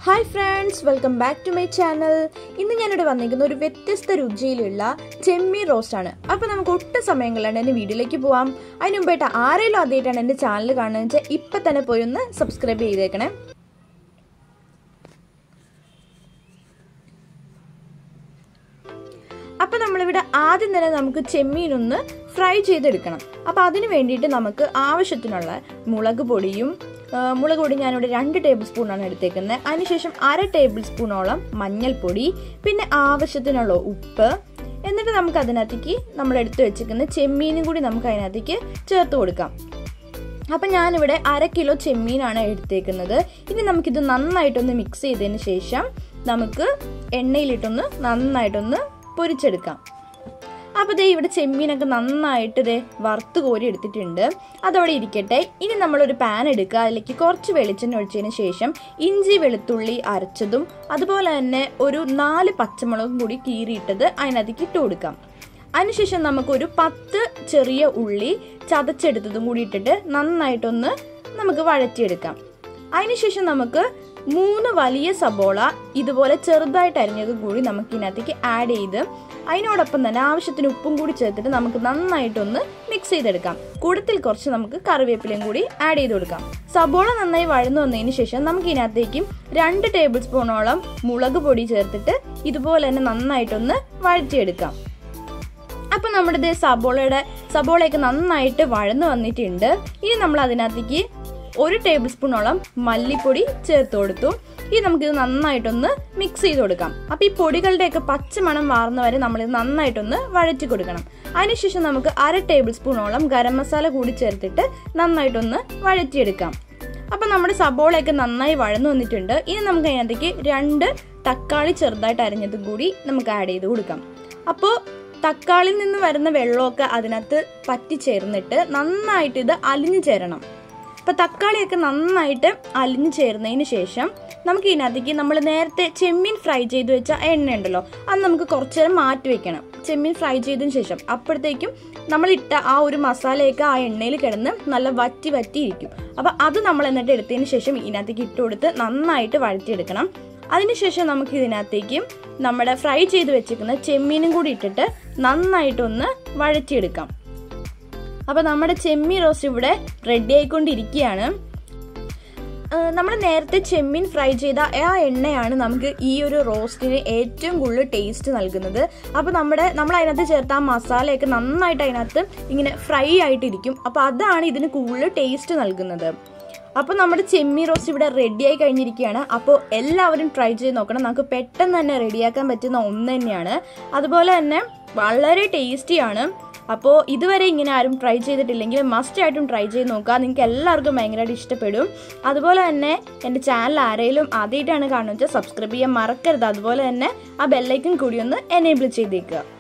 hi friends welcome back to my channel ഇന്ന് ഞാനിവിടെ വന്നിരിക്കുന്ന ഒരു വ്യത്യസ്ത രുചിയിലുള്ള ചെമ്മീൻ റോസ്റ്റ് ആണ് അപ്പോൾ നമുക്ക് ഒട്ടും സമയം കളയാണ്ട് എൻ്റെ വീഡിയോയിലേക്ക് പോവാം അതിന് മുമ്പായിട്ട് ആരെങ്കിലും ആദ്യമായിട്ടാണ് എൻ്റെ ചാനൽ കാണുന്നത് വെച്ചാൽ ഇപ്പം തന്നെ പോയി ഒന്ന് സബ്സ്ക്രൈബ് ചെയ്തേക്കണേ അപ്പോൾ നമ്മളിവിടെ ആദ്യം തന്നെ നമുക്ക് ചെമ്മീൻ ഒന്ന് ഫ്രൈ ചെയ്തെടുക്കണം അപ്പോൾ അതിന് വേണ്ടിയിട്ട് നമുക്ക് ആവശ്യത്തിനുള്ള മുളക് പൊടിയും ആ, മുളക് പൊടി ഞാനിവിടെ രണ്ട് ടേബിൾ സ്പൂണാണ് എടുത്തേക്കുന്നത് അതിനുശേഷം അര ടേബിൾ സ്പൂണോളം മഞ്ഞൾപ്പൊടി പിന്നെ ആവശ്യത്തിനുള്ള ഉപ്പ് എന്നിട്ട് നമുക്ക് അതിനകത്തേക്ക് നമ്മൾ എടുത്തു വെച്ചിരിക്കുന്ന ചെമ്മീനും കൂടി നമുക്ക് അതിനകത്തേക്ക് ചേർത്ത് കൊടുക്കാം അപ്പം ഞാനിവിടെ അര കിലോ ചെമ്മീനാണ് എടുത്തേക്കുന്നത് ഇനി നമുക്കിത് നന്നായിട്ടൊന്ന് മിക്സ് ചെയ്തതിന് ശേഷം നമുക്ക് എണ്ണയിലിട്ടൊന്ന് നന്നായിട്ടൊന്ന് പൊരിച്ചെടുക്കാം അപ്പോൾ ദേ ഇവിടെ ചെമ്മീനൊക്കെ നന്നായിട്ട് ദേ വറുത്ത് കോരി എടുത്തിട്ടുണ്ട് അതവിടെ ഇരിക്കട്ടെ ഇനി നമ്മളൊരു പാൻ എടുക്കുക അതിലേക്ക് കുറച്ച് വെളിച്ചെണ്ണ ഒഴിച്ചതിന് ശേഷം ഇഞ്ചി വെളുത്തുള്ളി അരച്ചതും അതുപോലെ തന്നെ ഒരു നാല് പച്ചമുളകും കൂടി കീറിയിട്ടത് അതിനകത്തേക്ക് ഇട്ട് കൊടുക്കാം അതിനുശേഷം നമുക്കൊരു പത്ത് ചെറിയ ഉള്ളി ചതച്ചെടുത്തതും കൂടി ഇട്ടിട്ട് നന്നായിട്ടൊന്ന് നമുക്ക് വഴറ്റിയെടുക്കാം അതിനുശേഷം നമുക്ക് മൂന്ന് വലിയ സബോള ഇതുപോലെ ചെറുതായിട്ട് അരിഞ്ഞതും കൂടി നമുക്ക് ഇതിനകത്തേക്ക് ആഡ് ചെയ്ത് അതിനോടൊപ്പം തന്നെ ആവശ്യത്തിന് ഉപ്പും കൂടി ചേർത്തിട്ട് നമുക്ക് നന്നായിട്ടൊന്ന് മിക്സ് ചെയ്തെടുക്കാം കൂടത്തിൽ കുറച്ച് നമുക്ക് കറിവേപ്പിലയും കൂടി ആഡ് ചെയ്ത് കൊടുക്കാം സബോള നന്നായി വഴന്നു വന്നതിന് ശേഷം നമുക്ക് ഇതിനകത്തേക്കും രണ്ട് ടേബിൾ സ്പൂണോളം മുളക് പൊടി ചേർത്തിട്ട് ഇതുപോലെ തന്നെ നന്നായിട്ടൊന്ന് വഴറ്റിയെടുക്കാം അപ്പം നമ്മുടെ ദേ സബോളയുടെ സബോളയൊക്കെ നന്നായിട്ട് വഴന്നു വന്നിട്ടുണ്ട് ഇനി നമ്മൾ അതിനകത്തേക്ക് ഒരു ടേബിൾ സ്പൂണോളം മല്ലിപ്പൊടി ചേർത്ത് കൊടുത്തു ഇനി നമുക്കിത് നന്നായിട്ടൊന്ന് മിക്സ് ചെയ്ത് കൊടുക്കാം അപ്പം ഈ പൊടികളുടെയൊക്കെ പച്ചമണം മാറുന്ന വരെ നമ്മളിത് നന്നായിട്ടൊന്ന് വഴറ്റി കൊടുക്കണം അതിനുശേഷം നമുക്ക് അര ടേബിൾ സ്പൂണോളം ഗരം മസാല കൂടി ചേർത്തിട്ട് നന്നായിട്ടൊന്ന് വഴറ്റിയെടുക്കാം അപ്പം നമ്മുടെ സബോളയൊക്കെ നന്നായി വഴന്നു വന്നിട്ടുണ്ട് ഇനി നമുക്ക് അതിനകത്തേക്ക് രണ്ട് തക്കാളി ചെറുതായിട്ട് അരിഞ്ഞതും കൂടി നമുക്ക് ആഡ് ചെയ്ത് കൊടുക്കാം അപ്പോൾ തക്കാളിയിൽ നിന്ന് വരുന്ന വെള്ളമൊക്കെ അതിനകത്ത് പറ്റിച്ചേർന്നിട്ട് നന്നായിട്ട് ഇത് അലിഞ്ഞു ചേരണം അപ്പോൾ തക്കാളിയൊക്കെ നന്നായിട്ട് അലിഞ്ഞു ചേർന്നതിന് ശേഷം നമുക്ക് ഇതിനകത്തേക്ക് നമ്മൾ നേരത്തെ ചെമ്മീൻ ഫ്രൈ ചെയ്ത് വെച്ച എണ്ണ ഉണ്ടല്ലോ അത് നമുക്ക് കുറച്ചു നേരം മാറ്റി വെക്കണം ചെമ്മീൻ ഫ്രൈ ചെയ്തതിന് ശേഷം അപ്പോഴത്തേക്കും നമ്മൾ ഇട്ട ആ ഒരു മസാലയൊക്കെ ആ എണ്ണയിൽ കിടന്ന് നല്ല വറ്റി വറ്റി ഇരിക്കും അപ്പോൾ അത് നമ്മൾ എന്നിട്ട് എടുത്തതിന് ശേഷം ഇതിനകത്തേക്ക് ഇട്ട് കൊടുത്ത് നന്നായിട്ട് വഴറ്റിയെടുക്കണം അതിനുശേഷം നമുക്ക് ഇതിനകത്തേക്ക് നമ്മുടെ ഫ്രൈ ചെയ്ത് വെച്ചിരിക്കുന്ന ചെമ്മീനും കൂടി ഇട്ടിട്ട് നന്നായിട്ടൊന്ന് വഴറ്റിയെടുക്കാം അപ്പോൾ നമ്മുടെ ചെമ്മീൻ റോസ്റ്റ് ഇവിടെ റെഡി ആയിക്കൊണ്ടിരിക്കുകയാണ് നമ്മൾ നേരത്തെ ചെമ്മീൻ ഫ്രൈ ചെയ്ത ആ എണ്ണയാണ് നമുക്ക് ഈ ഒരു റോസ്റ്റിന് ഏറ്റവും കൂടുതൽ ടേസ്റ്റ് നൽകുന്നത് അപ്പോൾ നമ്മുടെ നമ്മൾ അതിനകത്ത് ചേർത്ത ആ മസാലയൊക്കെ നന്നായിട്ട് അതിനകത്ത് ഇങ്ങനെ ഫ്രൈ ആയിട്ടിരിക്കും അപ്പോൾ അതാണ് ഇതിന് കൂടുതൽ ടേസ്റ്റ് നൽകുന്നത് അപ്പോൾ നമ്മുടെ ചെമ്മീൻ റോസ്റ്റ് ഇവിടെ റെഡിയായി കഴിഞ്ഞിരിക്കുകയാണ് അപ്പോൾ എല്ലാവരും ട്രൈ ചെയ്ത് നോക്കണം നമുക്ക് പെട്ടെന്ന് തന്നെ റെഡിയാക്കാൻ പറ്റുന്ന ഒന്ന് തന്നെയാണ് അതുപോലെ തന്നെ വളരെ ടേസ്റ്റിയാണ് അപ്പോൾ ഇതുവരെ ഇങ്ങനെ ആരും ട്രൈ ചെയ്തിട്ടില്ലെങ്കിൽ മസ്റ്റ് ആയിട്ടും ട്രൈ ചെയ്ത് നോക്കുക നിങ്ങൾക്ക് എല്ലാവർക്കും ഭയങ്കരമായിട്ട് ഇഷ്ടപ്പെടും അതുപോലെ തന്നെ എൻ്റെ ചാനൽ ആരെങ്കിലും ആദ്യമായിട്ടാണ് കാണുന്നത് വെച്ചാൽ സബ്സ്ക്രൈബ് ചെയ്യാൻ മറക്കരുത് അതുപോലെ തന്നെ ആ ബെല്ലൈക്കൻ കൂടി ഒന്ന് എനേബിൾ ചെയ്തേക്കുക